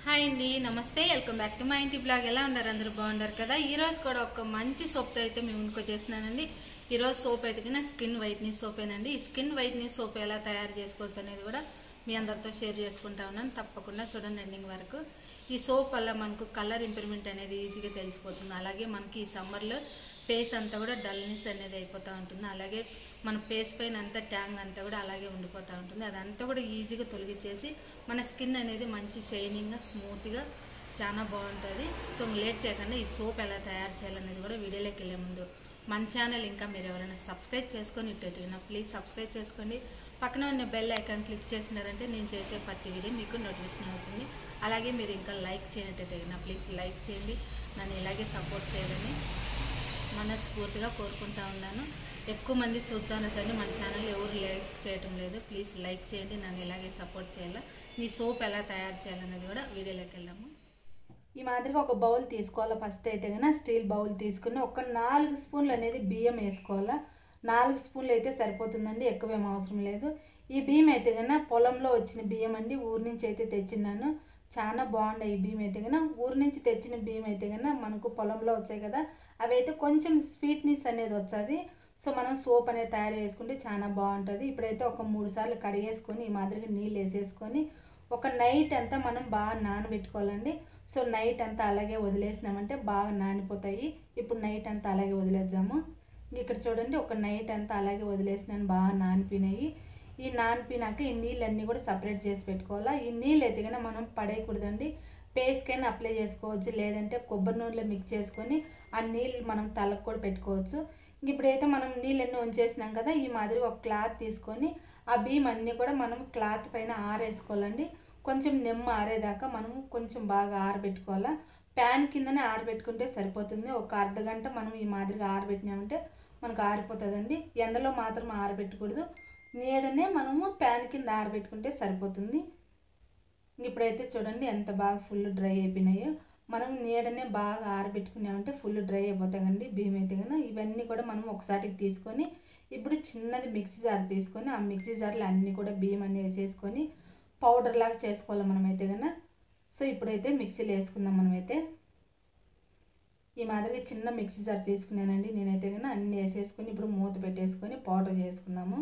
hi అండి నమస్తే welcome back to మా ఇంటి బ్లాగ్ ఎలా ఉన్నారు అందరూ బాగున్నారు కదా ఈ రోజు కూడా ఒక మంచి సోప్తో అయితే మేము ముందుకు వచ్చేసినానండి ఈ రోజు సోప్ అయితే కింద స్కిన్ వైట్నింగ్ సోపేనండి ఈ స్కిన్ వైట్నింగ్ సోప్ ఎలా తయారు చేసుకోవచ్చు అనేది కూడా మీ అందరితో షేర్ చేసుకుంటా ఉన్నాను తప్పకుండా చూడండి ఎండింగ్ వరకు ఈ సోప్ వల్ల మనకు కలర్ ఇంప్రూవ్మెంట్ అనేది ఈజీగా తెలిసిపోతుంది అలాగే మనకి ఈ సమ్మర్లో ఫేస్ అంతా కూడా డల్నెస్ అనేది అయిపోతూ ఉంటుంది అలాగే మన ఫేస్ పైన అంతా ట్యాంగ్ అంతా కూడా అలాగే ఉండిపోతూ ఉంటుంది అదంతా కూడా ఈజీగా తొలగించేసి మన స్కిన్ అనేది మంచి షైనింగ్గా స్మూత్గా చాలా బాగుంటుంది సో లేట్ చేయకుండా ఈ సోప్ ఎలా తయారు చేయాలనేది కూడా వీడియోలోకి వెళ్ళే ముందు మన ఛానల్ ఇంకా మీరు ఎవరైనా సబ్స్క్రైబ్ చేసుకొని ఇట్టయితే ప్లీజ్ సబ్స్క్రైబ్ చేసుకోండి పక్కన ఉన్న బెల్ ఐకాన్ క్లిక్ చేసినారంటే నేను చేసే ప్రతి వీడియో మీకు నోటిఫికేషన్ అవుతుంది అలాగే మీరు ఇంకా లైక్ చేయనట్టయితే ప్లీజ్ లైక్ చేయండి నన్ను ఇలాగే సపోర్ట్ చేయాలని మనస్ఫూర్తిగా కోరుకుంటా ఉన్నాను ఎక్కువ మంది చూస్తాను కానీ మన ఛానల్ ఎవరు లైక్ చేయటం లేదు ప్లీజ్ లైక్ చేయండి నన్ను ఇలాగే సపోర్ట్ చేయాలా ఈ సోప్ ఎలా తయారు చేయాలనేది కూడా వీడియోలోకి వెళ్దాము ఈ మాదిరిగా ఒక బౌల్ తీసుకోవాలా ఫస్ట్ అయితే కనుక స్టీల్ బౌల్ తీసుకుని ఒక నాలుగు స్పూన్లు అనేది బియ్యం వేసుకోవాలా నాలుగు స్పూన్లు అయితే సరిపోతుందండి ఎక్కువ ఏం అవసరం లేదు ఈ బియ్యం అయితే కనుక పొలంలో వచ్చిన బియ్యం అండి ఊరి నుంచి అయితే తెచ్చినాను చాలా బాగున్నాయి ఈ బియ్యం అయితే కనుక ఊరి నుంచి తెచ్చిన బియ్యం అయితే కనుక మనకు పొలంలో వచ్చాయి కదా అవి అయితే కొంచెం స్వీట్నెస్ అనేది వచ్చేది సో మనం సోప్ అనేది తయారు చేసుకుంటే చాలా బాగుంటుంది ఇప్పుడైతే ఒక మూడు సార్లు కడిగేసుకొని ఈ మాదిరిగా నీళ్ళు వేసేసుకొని ఒక నైట్ అంతా మనం బాగా నానబెట్టుకోవాలండి సో నైట్ అంతా అలాగే వదిలేసినామంటే బాగా నానిపోతాయి ఇప్పుడు నైట్ అంతా అలాగే వదిలేద్దాము ఇక్కడ చూడండి ఒక నైట్ అంతా అలాగే వదిలేసినాను బాగా నానిపోయినాయి ఈ నానిపోయినాక ఈ నీళ్ళన్నీ కూడా సపరేట్ చేసి పెట్టుకోవాలా ఈ నీళ్ళు అయితే కనుక మనం పడేయకూడదండి పేస్కైనా అప్లై చేసుకోవచ్చు లేదంటే కొబ్బరి నూనెలో మిక్స్ చేసుకొని ఆ నీళ్ళు మనం తలకు కూడా పెట్టుకోవచ్చు ఇప్పుడైతే మనం నీళ్ళన్నీ ఉంచేసినాం కదా ఈ మాదిరిగా ఒక క్లాత్ తీసుకొని ఆ బియ్యం అన్నీ కూడా మనం క్లాత్ పైన ఆరేసుకోవాలండి కొంచెం నిమ్మ ఆరేదాకా మనం కొంచెం బాగా ఆరబెట్టుకోవాలా ప్యాన్ కిందనే ఆరబెట్టుకుంటే సరిపోతుంది ఒక అర్ధ గంట మనం ఈ మాదిరిగా ఆరబెట్టినామంటే మనకు ఆరిపోతుందండి ఎండలో మాత్రం ఆరబెట్టకూడదు నీడనే మనము ప్యాన్ కింద ఆరబెట్టుకుంటే సరిపోతుంది ఇప్పుడైతే చూడండి ఎంత బాగా ఫుల్ డ్రై అయిపోయినాయో మనం నీడనే బాగా ఆరబెట్టుకున్నామంటే ఫుల్ డ్రై అయిపోతాయండి బియ్యం అయితే కనుక ఇవన్నీ కూడా మనం ఒకసారికి తీసుకొని ఇప్పుడు చిన్నది మిక్సీ జార్ తీసుకొని ఆ మిక్సీ జార్లో అన్నీ కూడా బియ్యం అన్నీ వేసేసుకొని పౌడర్ లాగా చేసుకోవాలి మనమైతే కనుక సో ఇప్పుడైతే మిక్సీలో వేసుకుందాం మనమైతే ఈ మాదిరిగా చిన్న మిక్సీ జార్ తీసుకున్నానండి నేనైతే కనుక అన్నీ వేసేసుకొని ఇప్పుడు మూత పెట్టేసుకొని పౌడర్ చేసుకుందాము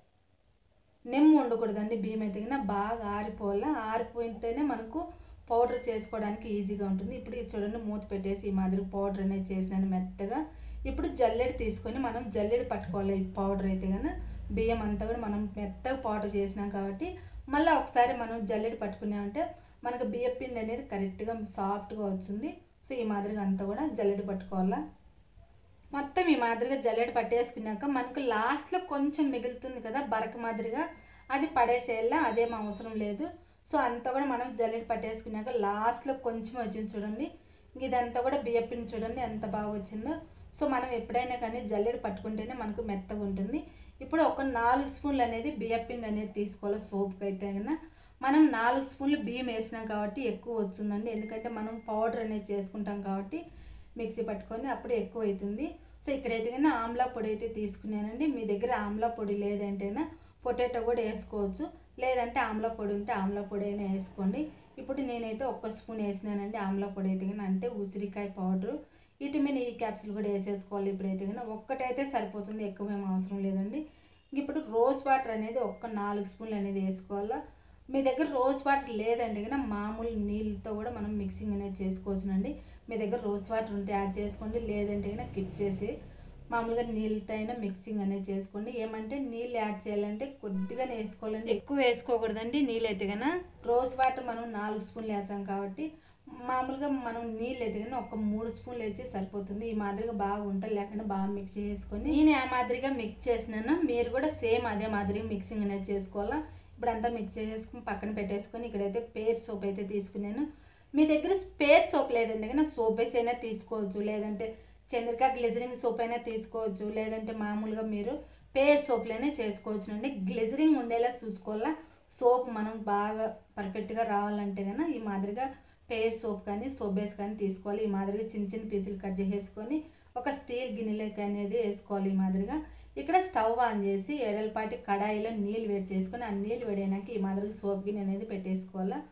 నిమ్మ ఉండకూడదండి బియ్యం అయితే కనుక బాగా ఆరిపోవాలా ఆరిపోయితేనే మనకు పౌడర్ చేసుకోవడానికి ఈజీగా ఉంటుంది ఇప్పుడు ఇది చూడండి మూత పెట్టేసి ఈ మాదిరి పౌడర్ అనేది చేసినాను మెత్తగా ఇప్పుడు జల్లెడ తీసుకొని మనం జల్లెడ పట్టుకోవాలి ఈ పౌడర్ అయితే కనుక బియ్యం అంతా కూడా మనం మెత్తగా పౌడర్ చేసినాం కాబట్టి మళ్ళీ ఒకసారి మనం జల్లెడ పట్టుకున్నామంటే మనకు బియ్య పిండి అనేది కరెక్ట్గా సాఫ్ట్గా వచ్చింది సో ఈ మాదిరిగా అంతా కూడా జల్లెడ పట్టుకోవాలా మొత్తం ఈ మాదిరిగా జల్లెడ పట్టేసుకున్నాక మనకు లాస్ట్లో కొంచెం మిగులుతుంది కదా బరక మాదిరిగా అది పడేసేయాలా అదేం అవసరం లేదు సో అంతా కూడా మనం జల్లెడ పట్టేసుకున్నాక లాస్ట్లో కొంచెం వచ్చింది చూడండి ఇదంతా కూడా బియ్యపిండి చూడండి ఎంత బాగా వచ్చిందో సో మనం ఎప్పుడైనా కానీ జల్లెడ పట్టుకుంటేనే మనకు మెత్తగా ఉంటుంది ఇప్పుడు ఒక నాలుగు స్పూన్లు అనేది బియ్యపిండి అనేది తీసుకోవాలి సోప్కి అయితే కన్నా మనం నాలుగు స్పూన్లు బియ్యం వేసినాం కాబట్టి ఎక్కువ వచ్చిందండి ఎందుకంటే మనం పౌడర్ అనేది చేసుకుంటాం కాబట్టి మిక్సీ పట్టుకొని అప్పుడు ఎక్కువ అవుతుంది సో ఇక్కడైతే కానీ ఆమ్లా పొడి అయితే తీసుకున్నానండి మీ దగ్గర ఆమ్లా పొడి లేదంటేనా పొటాటో కూడా వేసుకోవచ్చు లేదంటే ఆమ్లా పొడి ఉంటే ఆమ్లా పొడి అయినా వేసుకోండి ఇప్పుడు నేనైతే ఒక్క స్పూన్ వేసినానండి ఆమ్లా పొడి అయితే కానీ అంటే ఉసిరికాయ పౌడరు విటమిన్ ఈ క్యాప్సిల్ కూడా వేసేసుకోవాలి ఇప్పుడైతే కానీ ఒక్కటైతే సరిపోతుంది ఎక్కువ ఏం అవసరం లేదండి ఇప్పుడు రోజ్ వాటర్ అనేది ఒక్క నాలుగు స్పూన్లు అనేది వేసుకోవాలా మీ దగ్గర రోజ్ వాటర్ లేదండి కానీ మామూలు నీళ్ళతో కూడా మనం మిక్సింగ్ అనేది చేసుకోవచ్చునండి మీ దగ్గర రోజ్ వాటర్ ఉంటే యాడ్ చేసుకోండి లేదంటే కనుక కిప్ చేసి మామూలుగా నీళ్ళతో అయినా మిక్సింగ్ అనేది చేసుకోండి ఏమంటే నీళ్ళు యాడ్ చేయాలంటే కొద్దిగానే వేసుకోవాలండి ఎక్కువ వేసుకోకూడదండి నీళ్ళు అయితే కనుక రోజ్ వాటర్ మనం నాలుగు స్పూన్లు వేసాం కాబట్టి మామూలుగా మనం నీళ్ళు అయితే కానీ ఒక మూడు స్పూన్లు వేస్తే సరిపోతుంది ఈ మాదిరిగా బాగా ఉంటుంది లేకుండా బాగా మిక్స్ చేసుకొని నేను ఆ మాదిరిగా మిక్స్ చేసినాను మీరు కూడా సేమ్ అదే మాదిరిగా మిక్సింగ్ అనేది చేసుకోవాలా ఇప్పుడు అంతా మిక్స్ చేసేసుకుని పక్కన పెట్టేసుకొని ఇక్కడైతే పేర్ సోప్ అయితే తీసుకున్నాను మీ దగ్గర పేర్ సోప్ లేదండి కానీ సోప్ వేసి అయినా తీసుకోవచ్చు లేదంటే చంద్రిక గ్లిజరింగ్ సోప్ అయినా తీసుకోవచ్చు లేదంటే మామూలుగా మీరు పేర్ సోప్లైనా చేసుకోవచ్చు అండి గ్లిజరింగ్ ఉండేలా చూసుకోవాలా సోప్ మనం బాగా పర్ఫెక్ట్గా రావాలంటే కనుక ఈ మాదిరిగా పేర్ సోప్ కానీ సోప్ బేస్ కానీ తీసుకోవాలి ఈ మాదిరిగా చిన్న చిన్న పీసులు కట్ చేసేసుకొని ఒక స్టీల్ గిన్నెలోకి అనేది వేసుకోవాలి ఈ మాదిరిగా ఇక్కడ స్టవ్ ఆన్ చేసి ఎడలపాటి కడాయిలో నీళ్ళు వేడి చేసుకొని ఆ నీళ్ళు వేడైనాక ఈ మాదిరిగా సోప్ గిన్నె అనేది పెట్టేసుకోవాలా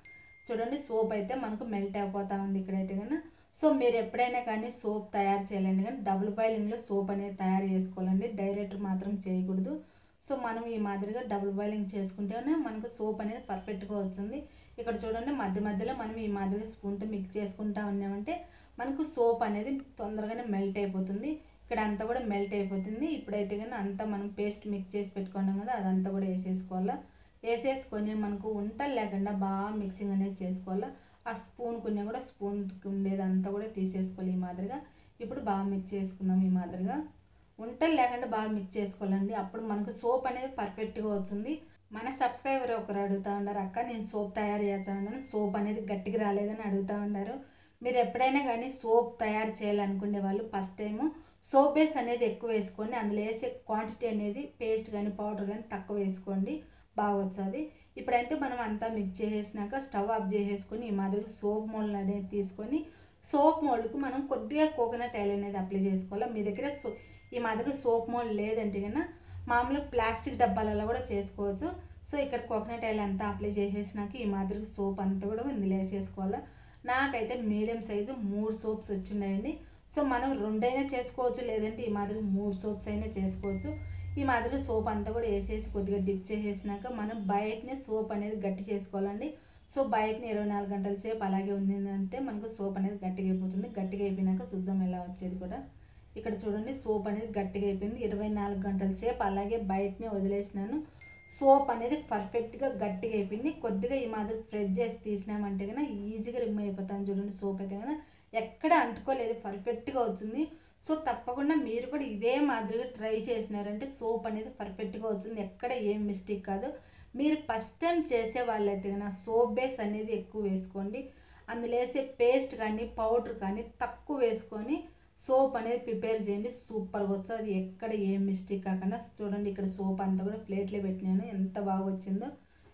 చూడండి సోప్ అయితే మనకు మెల్ట్ అయిపోతా ఉంది ఇక్కడైతే కన్నా సో మీరు ఎప్పుడైనా కానీ సోప్ తయారు చేయాలండి కానీ డబుల్ బాయిలింగ్లో సోప్ అనేది తయారు చేసుకోవాలండి డైరెక్ట్ మాత్రం చేయకూడదు సో మనం ఈ మాదిరిగా డబుల్ బాయిలింగ్ చేసుకుంటేనే మనకు సోప్ అనేది పర్ఫెక్ట్గా వస్తుంది ఇక్కడ చూడండి మధ్య మధ్యలో మనం ఈ మాదిరిగా స్పూన్తో మిక్స్ చేసుకుంటా ఉన్నామంటే మనకు సోప్ అనేది తొందరగానే మెల్ట్ అయిపోతుంది ఇక్కడ అంతా కూడా మెల్ట్ అయిపోతుంది ఇప్పుడైతే కానీ అంతా మనం పేస్ట్ మిక్స్ చేసి పెట్టుకున్నాం కదా అదంతా కూడా వేసేసుకోవాలా వేసేసుకొని మనకు ఉంటలు లేకుండా బాగా మిక్సింగ్ అనేది చేసుకోవాలా ఆ స్పూన్ కొన్ని కూడా స్పూన్ ఉండేది అంతా కూడా తీసేసుకోవాలి ఈ మాదిరిగా ఇప్పుడు బాగా మిక్స్ చేసుకుందాం ఈ మాదిరిగా ఉంటలు లేకుండా బాగా మిక్స్ చేసుకోవాలండి అప్పుడు మనకు సోప్ అనేది పర్ఫెక్ట్గా వస్తుంది మన సబ్స్క్రైబర్ ఒకరు అడుగుతూ ఉన్నారు అక్క నేను సోప్ తయారు చేస్తాను సోప్ అనేది గట్టిగా రాలేదని అడుగుతూ ఉన్నారు మీరు ఎప్పుడైనా కానీ సోప్ తయారు చేయాలనుకునే వాళ్ళు ఫస్ట్ టైము సోప్ బేస్ అనేది ఎక్కువ వేసుకోండి అందులో వేసే క్వాంటిటీ అనేది పేస్ట్ కానీ పౌడర్ కానీ తక్కువ వేసుకోండి బాగా వస్తుంది ఇప్పుడైతే మనం అంతా మిక్స్ చేసేసినాక స్టవ్ ఆఫ్ చేసేసుకొని ఈ మాదిరి సోప్ మోల్డ్ అనేది తీసుకొని సోప్ మోల్డ్కి మనం కొద్దిగా కోకోనట్ ఆయిల్ అనేది అప్లై చేసుకోవాలి మీ దగ్గర సో ఈ మాదిరి సోప్ మోల్డ్ లేదంటే కన్నా మామూలుగా ప్లాస్టిక్ డబ్బాలలో కూడా చేసుకోవచ్చు సో ఇక్కడ కోకోనట్ ఆయిల్ అంతా అప్లై చేసేసినాక ఈ మాదిరి సోప్ అంతా కూడా ఇందులో వేసేసుకోవాలి నాకైతే మీడియం సైజు మూడు సోప్స్ వచ్చినాయండి సో మనం రెండైనా చేసుకోవచ్చు లేదంటే ఈ మాదిరి మూడు సోప్స్ అయినా చేసుకోవచ్చు ఈ మాదిరి సోప్ అంతా కూడా వేసేసి కొద్దిగా డిప్ చేసేసినాక మనం బయటనే సోప్ అనేది గట్టి చేసుకోవాలండి సో బయటని ఇరవై నాలుగు గంటల సేపు అలాగే ఉండిందంటే మనకు సోప్ అనేది గట్టిగా అయిపోతుంది గట్టిగా అయిపోయినాక శుద్ధం ఎలా వచ్చేది కూడా ఇక్కడ చూడండి సోప్ అనేది గట్టిగా అయిపోయింది ఇరవై నాలుగు గంటల సేపు అలాగే బయటనే వదిలేసినాను సోప్ అనేది పర్ఫెక్ట్గా గట్టిగా అయిపోయింది కొద్దిగా ఈ మాదిరి ఫ్రెష్ చేసి తీసినామంటే కన్నా ఈజీగా రిమూవ్ అయిపోతాను చూడండి సోప్ అయితే కన్నా ఎక్కడ అంటుకోలేదు పర్ఫెక్ట్గా వచ్చింది సో తప్పకుండా మీరు కూడా ఇదే మాదిరిగా ట్రై చేసినారంటే సోప్ అనేది పర్ఫెక్ట్గా వచ్చింది ఎక్కడ ఏం మిస్టేక్ కాదు మీరు ఫస్ట్ టైం చేసే వాళ్ళైతే కన్నా సోప్ బేస్ అనేది ఎక్కువ వేసుకోండి అందులో వేసే పేస్ట్ కానీ పౌడర్ కానీ తక్కువ వేసుకొని సోప్ అనేది ప్రిపేర్ చేయండి సూపర్గా వస్తుంది అది ఎక్కడ ఏం మిస్టేక్ కాకుండా చూడండి ఇక్కడ సోప్ అంతా కూడా ప్లేట్లో పెట్టినాను ఎంత బాగా వచ్చిందో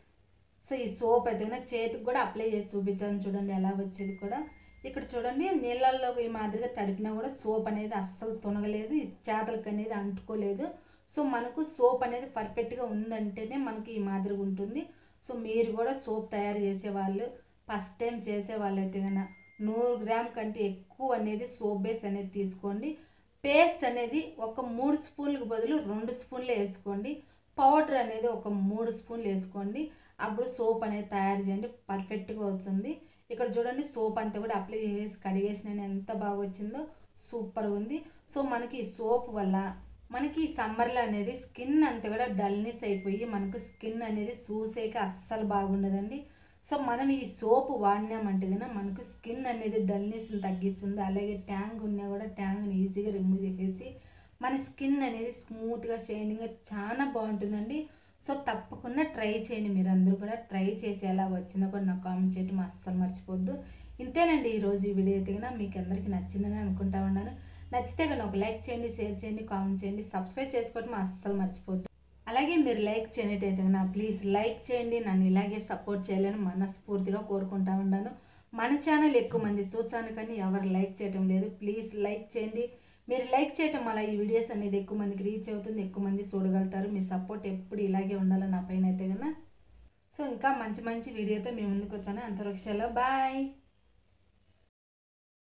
సో ఈ సోప్ అయితే కన్నా చేతికి కూడా అప్లై చేసి చూపించాను చూడండి ఎలా వచ్చేది కూడా ఇక్కడ చూడండి నీళ్ళల్లో ఈ మాదిరిగా తడిపినా కూడా సోప్ అనేది అస్సలు తొనగలేదు ఈ చేతలకు అనేది అంటుకోలేదు సో మనకు సోప్ అనేది పర్ఫెక్ట్గా ఉందంటేనే మనకి ఈ మాదిరిగా ఉంటుంది సో మీరు కూడా సోప్ తయారు చేసే వాళ్ళు ఫస్ట్ టైం చేసే వాళ్ళైతే కన్నా నూరు గ్రామ్ కంటే ఎక్కువ అనేది సోప్ బేస్ అనేది తీసుకోండి పేస్ట్ అనేది ఒక మూడు స్పూన్లకు బదులు రెండు స్పూన్లు వేసుకోండి పౌడర్ అనేది ఒక మూడు స్పూన్లు వేసుకోండి అప్పుడు సోప్ అనేది తయారు చేయండి పర్ఫెక్ట్గా వచ్చింది ఇక్కడ చూడండి సోప్ అంతా కూడా అప్లై చేసి కడిగేసిన ఎంత బాగా వచ్చిందో సూపర్గా ఉంది సో మనకి ఈ సోప్ వల్ల మనకి ఈ సమ్మర్లో అనేది స్కిన్ అంతా కూడా డల్నెస్ అయిపోయి మనకు స్కిన్ అనేది చూసేక అస్సలు బాగుండదండి సో మనం ఈ సోప్ వాడినామంటే కనుక మనకు స్కిన్ అనేది డల్నెస్ని తగ్గిస్తుంది అలాగే ట్యాంగ్ ఉన్నా కూడా ట్యాంగ్ని ఈజీగా రిమూవ్ చేసేసి మన స్కిన్ అనేది స్మూత్గా షైనింగ్గా చాలా బాగుంటుందండి సో తప్పకుండా ట్రై చేయండి మీరు అందరూ కూడా ట్రై చేసి ఎలా వచ్చిందో కూడా నాకు కామెంట్ చేయడం అస్సలు మర్చిపోద్దు ఇంతేనండి ఈరోజు ఈ వీడియో అయితే కనుక మీకు అందరికీ నచ్చిందని అనుకుంటా ఉన్నాను నచ్చితే కనుక ఒక లైక్ చేయండి షేర్ చేయండి కామెంట్ చేయండి సబ్స్క్రైబ్ చేసుకోవడం అస్సలు మర్చిపోద్దు అలాగే మీరు లైక్ చేయనట్టయితే నా ప్లీజ్ లైక్ చేయండి నన్ను ఇలాగే సపోర్ట్ చేయాలని మనస్ఫూర్తిగా కోరుకుంటా ఉన్నాను మన ఛానల్ ఎక్కువ మంది చూచాను కానీ ఎవరు లైక్ చేయటం లేదు ప్లీజ్ లైక్ చేయండి మీరు లైక్ చేయటం వల్ల ఈ వీడియోస్ అనేది ఎక్కువ మందికి రీచ్ అవుతుంది ఎక్కువ మంది చూడగలుగుతారు మీ సపోర్ట్ ఎప్పుడు ఇలాగే ఉండాలి నా పైన అయితే కన్నా సో ఇంకా మంచి మంచి వీడియోతో మీ ముందుకు వచ్చాను అంతవరకు బాయ్